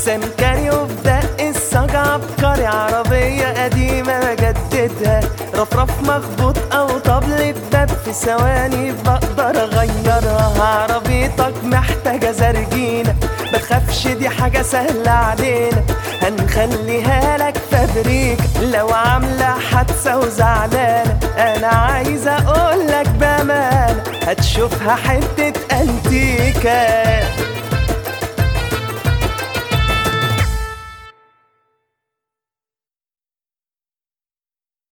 سمكري وفي دق الصاج عبقري عربية قديمة بجددها رفرف مخبوط أو طبلة باب في ثواني بقدر أغيرها عربيتك محتاجة زرجينة بتخافش دي حاجة سهلة علينا هنخليها لك فابريك لو عاملة حادثة وزعلانة أنا عايزة أقولك بأمانة هتشوفها حتة أنتيكة